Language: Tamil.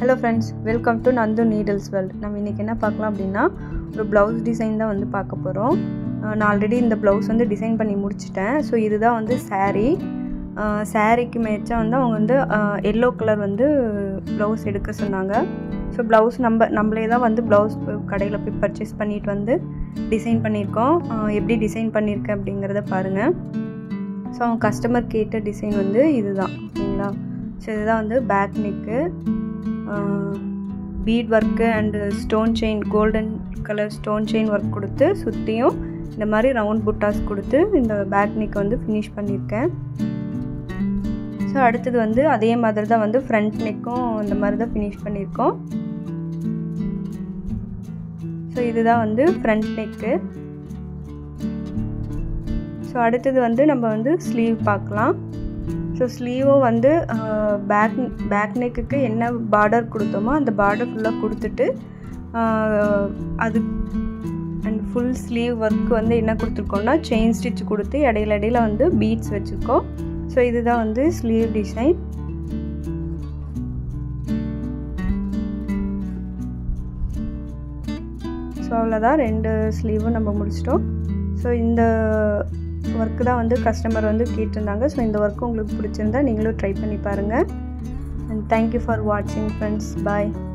hello friends welcome to Nandu needles world நம்ம இன்றைக்கி என்ன பார்க்கலாம் அப்படின்னா ஒரு ப்ளவுஸ் டிசைன் தான் வந்து பார்க்க போகிறோம் நான் ஆல்ரெடி இந்த ப்ளவுஸ் வந்து டிசைன் பண்ணி முடிச்சிட்டேன் ஸோ இதுதான் வந்து saree சாரீக்கு மேட்சாக வந்து அவங்க வந்து எல்லோ கலர் வந்து ப்ளவுஸ் எடுக்க சொன்னாங்க ஸோ ப்ளவுஸ் நம்ம நம்மளே தான் வந்து ப்ளவுஸ் கடையில் போய் பர்ச்சேஸ் பண்ணிட்டு வந்து டிசைன் பண்ணியிருக்கோம் ஆஹ் எப்படி டிசைன் பண்ணியிருக்கேன் அப்படிங்கிறத பாருங்கள் ஸோ அவங்க கஸ்டமர் கேட்ட டிசைன் வந்து இதுதான் ஓகேங்களா ஸோ இதுதான் வந்து back neck bead work and stone chain golden colour stone chain work கொடுத்து சுற்றியும் இந்த மாதிரி ரவுண்ட் புட்டாஸ் கொடுத்து இந்த பேக் நெக் வந்து ஃபினிஷ் பண்ணியிருக்கேன் ஸோ அடுத்தது வந்து அதே மாதிரி தான் வந்து ஃப்ரண்ட் நெக்கும் இந்த மாதிரி தான் ஃபினிஷ் பண்ணியிருக்கோம் ஸோ இதுதான் வந்து ஃப்ரண்ட் நெக்கு ஸோ அடுத்தது வந்து நம்ம வந்து ஸ்லீவ் பார்க்கலாம் ஸோ ஸ்லீவும் வந்து பேக் பேக் நெக்குக்கு என்ன பார்டர் கொடுத்தோமோ அந்த பார்டர் ஃபுல்லாக கொடுத்துட்டு அது அண்ட் ஃபுல் ஸ்லீவ் ஒர்க் வந்து என்ன கொடுத்துருக்கோம்னா செயின் ஸ்டிச் கொடுத்து இடையில இடையில வந்து பீட்ஸ் வச்சுருக்கோம் ஸோ இதுதான் வந்து ஸ்லீவ் டிசைன் ஸோ அவ்வளோதான் ரெண்டு ஸ்லீவும் நம்ம முடிச்சிட்டோம் ஸோ இந்த ஒர்க்கு தான் வந்து கஸ்டமர் வந்து கேட்டிருந்தாங்க ஸோ இந்த ஒர்க்கு உங்களுக்கு பிடிச்சிருந்தா நீங்களும் ட்ரை பண்ணி பாருங்கள் அண்ட் தேங்க்யூ ஃபார் வாட்சிங் ஃப்ரெண்ட்ஸ் பாய்